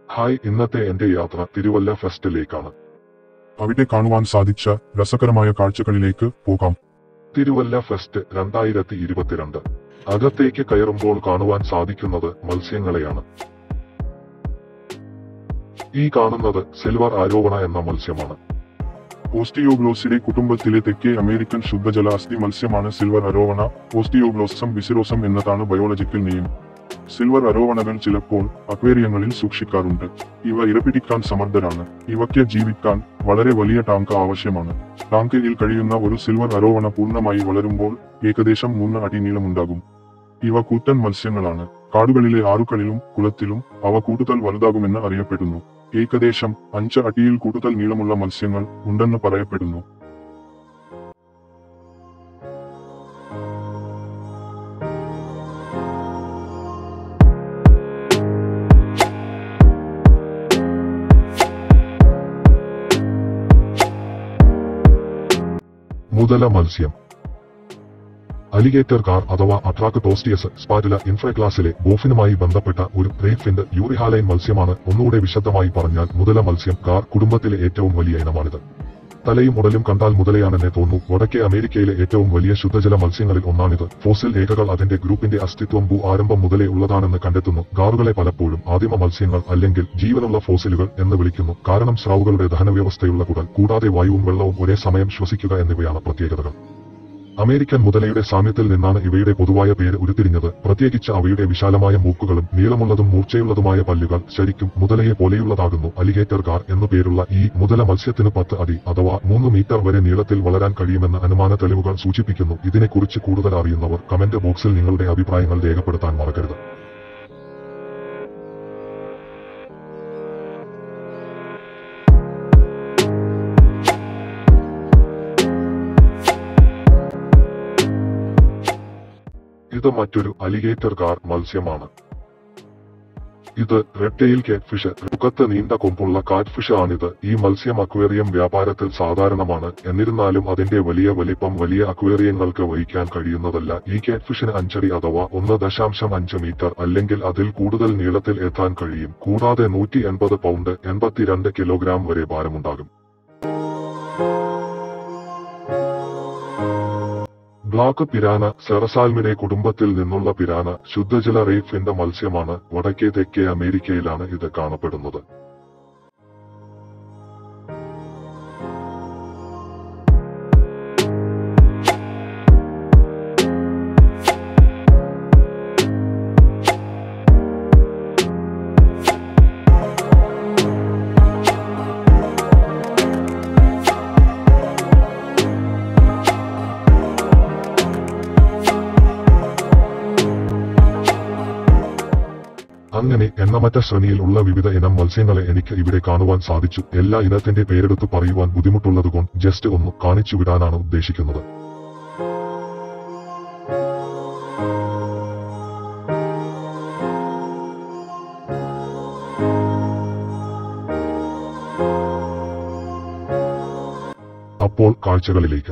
hi ഇന്നത്തെ എന്റെ യാത്ര തിരുവല്ല ഫെസ്റ്റിലേക്കാണ് അവിടെ കാണുവാൻ സാധിച്ച രസകരമായ കാഴ്ചകളിലേക്ക് പോകാം തിരുവല്ല ഫെസ്റ്റ് രണ്ടായിരത്തി ഇരുപത്തിരണ്ട് അകത്തേക്ക് കയറുമ്പോൾ കാണുവാൻ സാധിക്കുന്നത് മത്സ്യങ്ങളെയാണ് ഈ കാണുന്നത് സിൽവർ ആരോപണ എന്ന മത്സ്യമാണ് ഓസ്റ്റിയോഗ്ലോസിഡെ കുടുംബത്തിലെ തെക്കേ അമേരിക്കൻ ശുദ്ധജല അസ്ഥി മത്സ്യമാണ് സിൽവർ അരോവണ ഓസ്റ്റിയോഗ്ലോസം വിസിറോസം എന്നതാണ് ബയോളജിക്കൽ നെയിം സിൽവർ അരോവണകൾ ചിലപ്പോൾ അക്വേറിയങ്ങളിൽ സൂക്ഷിക്കാറുണ്ട് ഇവ ഇരപിടിക്കാൻ സമർത്ഥരാണ് ഇവയ്ക്ക് ജീവിക്കാൻ വളരെ വലിയ ടാങ്ക് ആവശ്യമാണ് ടാങ്കയിൽ കഴിയുന്ന ഒരു സിൽവർ അരോവണ പൂർണ്ണമായി വളരുമ്പോൾ ഏകദേശം മൂന്ന് അടി നീളമുണ്ടാകും ഇവ കൂറ്റൻ മത്സ്യങ്ങളാണ് കാടുകളിലെ ആറുകളിലും കുളത്തിലും അവ കൂടുതൽ വലുതാകുമെന്ന് അറിയപ്പെടുന്നു ഏകദേശം അഞ്ച് അടിയിൽ കൂടുതൽ നീളമുള്ള മത്സ്യങ്ങൾ ഉണ്ടെന്ന് പറയപ്പെടുന്നു മുതല മത്സ്യം അലിഗേറ്റർ കാർ അഥവാ അട്രാക്ടോസ്റ്റിയസ് സ്പാറ്റുല ഇൻഫ്രക്ലാസിലെ ബോഫിനുമായി ബന്ധപ്പെട്ട ഒരു റേഫിൻഡ് യൂറിഹാലൈൻ മത്സ്യമാണ് ഒന്നുകൂടെ വിശദമായി പറഞ്ഞാൽ മുതല മത്സ്യം കാർ കുടുംബത്തിലെ ഏറ്റവും വലിയ ഇനമാണിത് തലയും ഉടലും കണ്ടാൽ മുതലയാണെന്നെ തോന്നുന്നു വടക്കേ അമേരിക്കയിലെ ഏറ്റവും വലിയ ശുദ്ധജല മത്സ്യങ്ങളിൽ ഒന്നാണിത് ഫോസിൽ രേഖകൾ അതിന്റെ ഗ്രൂപ്പിന്റെ അസ്തിത്വം ഭൂ ആരംഭം മുതലേ ഉള്ളതാണെന്ന് കണ്ടെത്തുന്നു ഗാറുകളെ പലപ്പോഴും ആദിമ മത്സ്യങ്ങൾ അല്ലെങ്കിൽ ജീവനുള്ള ഫോസിലുകൾ എന്ന് വിളിക്കുന്നു കാരണം സ്രാവുകളുടെ ദഹനവ്യവസ്ഥയുള്ള കുടൽ കൂടാതെ വായുവും വെള്ളവും ഒരേ സമയം ശ്വസിക്കുക എന്നിവയാണ് പ്രത്യേകതകൾ അമേരിക്കൻ മുതലയുടെ സാമ്യത്തിൽ നിന്നാണ് ഇവയുടെ പൊതുവായ പേര് ഉരുത്തിരിഞ്ഞത് പ്രത്യേകിച്ച് അവയുടെ വിശാലമായ മൂക്കുകളും നീളമുള്ളതും മൂർച്ചയുള്ളതുമായ പല്ലുകൾ ശരിക്കും മുതലയെ പോലെയുള്ളതാകുന്നു അലിഗേറ്റർ കാർ എന്നു പേരുള്ള ഈ മുതല മത്സ്യത്തിന് പത്ത് അടി അഥവാ മൂന്ന് മീറ്റർ വരെ നീളത്തിൽ വളരാൻ കഴിയുമെന്ന് അനുമാന തെളിവുകൾ സൂചിപ്പിക്കുന്നു ഇതിനെക്കുറിച്ച് കൂടുതൽ അറിയുന്നവർ കമന്റ് ബോക്സിൽ നിങ്ങളുടെ അഭിപ്രായങ്ങൾ രേഖപ്പെടുത്താൻ മറക്കരുത് ഇത് മറ്റൊരു അലിഗേറ്റർ കാർ മത്സ്യമാണ് ഇത് റെപ്റ്റെയിൽ കാറ്റ് ഫിഷ് മുഖത്ത് നീണ്ട കൊമ്പുള്ള കാറ്റ് ഫിഷ് ആണിത് ഈ മത്സ്യം അക്വേറിയം വ്യാപാരത്തിൽ സാധാരണമാണ് എന്നിരുന്നാലും അതിന്റെ വലിയ വലിപ്പം വലിയ അക്വേറിയങ്ങൾക്ക് വഹിക്കാൻ കഴിയുന്നതല്ല ഈ കാറ്റ് ഫിഷിന് അഞ്ചടി അഥവാ ഒന്ന് ദശാംശം അഞ്ച് മീറ്റർ അല്ലെങ്കിൽ അതിൽ കൂടുതൽ നീളത്തിൽ എത്താൻ കഴിയും കൂടാതെ നൂറ്റി എൺപത് പൗണ്ട് എൺപത്തിരണ്ട് കിലോഗ്രാം വരെ ഭാരമുണ്ടാകും ബ്ലാക്ക് പിരാന സെറസാൽമിനെ കുടുംബത്തിൽ നിന്നുള്ള പിരാന ശുദ്ധജല റേഫിന്റെ മത്സ്യമാണ് വടക്കേ തെക്കേ അമേരിക്കയിലാണ് ഇത് കാണപ്പെടുന്നത് അങ്ങനെ എണ്ണമറ്റ ശ്രേണിയിൽ ഉള്ള വിവിധ ഇനം മത്സ്യങ്ങളെ എനിക്ക് ഇവിടെ കാണുവാൻ സാധിച്ചു എല്ലാ ഇനത്തിന്റെ പേരെടുത്ത് പറയുവാൻ ബുദ്ധിമുട്ടുള്ളതുകൊണ്ട് ജസ്റ്റ് ഒന്ന് കാണിച്ചു വിടാനാണ് ഉദ്ദേശിക്കുന്നത് അപ്പോൾ കാഴ്ചകളിലേക്ക്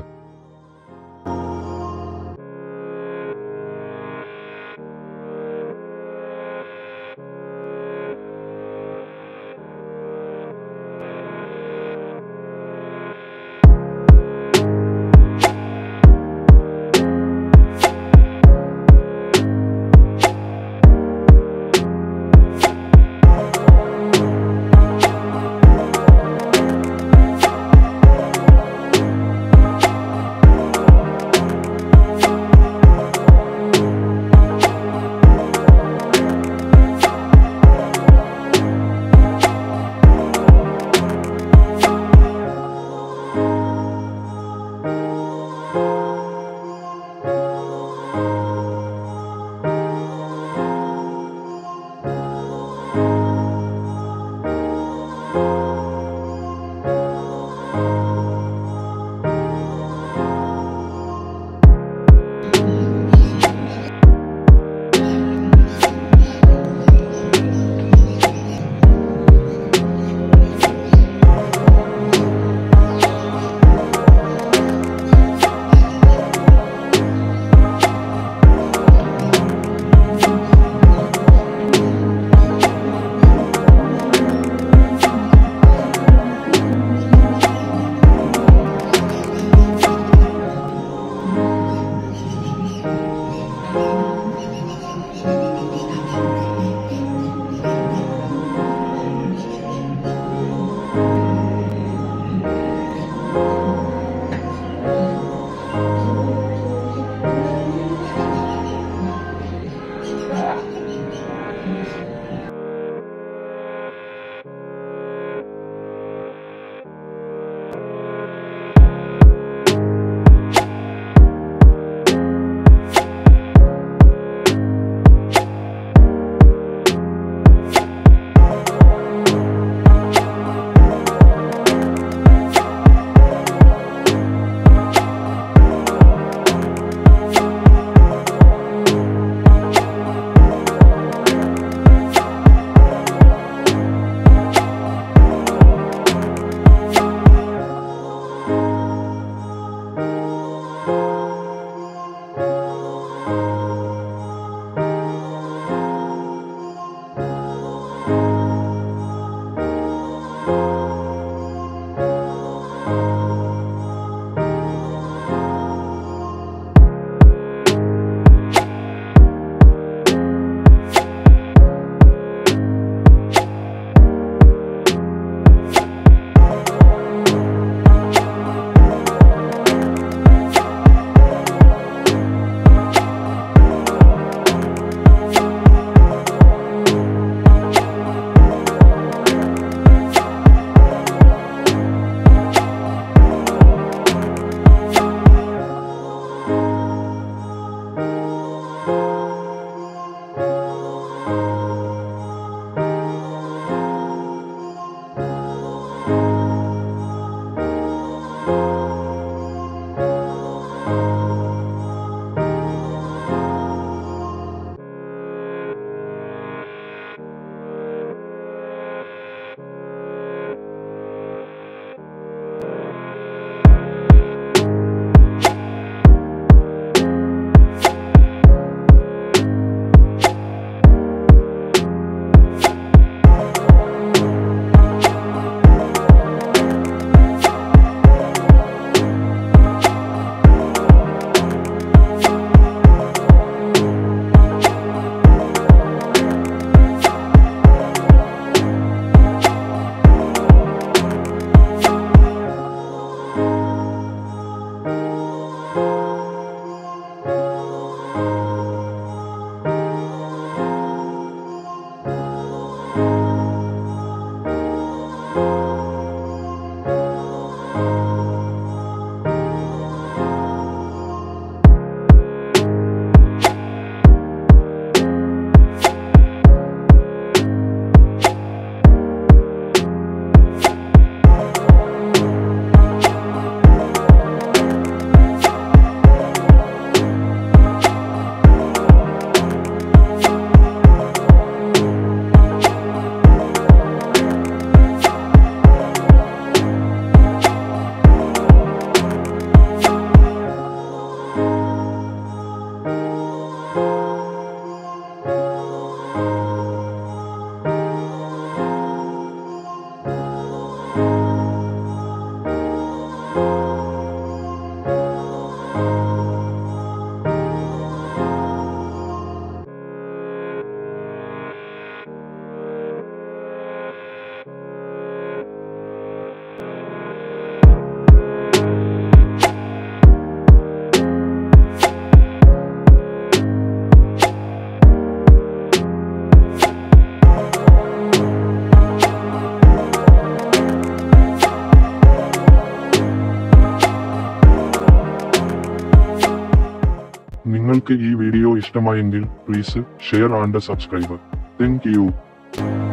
നിങ്ങൾക്ക് ഈ വീഡിയോ ഇഷ്ടമായെങ്കിൽ please share and subscribe thank U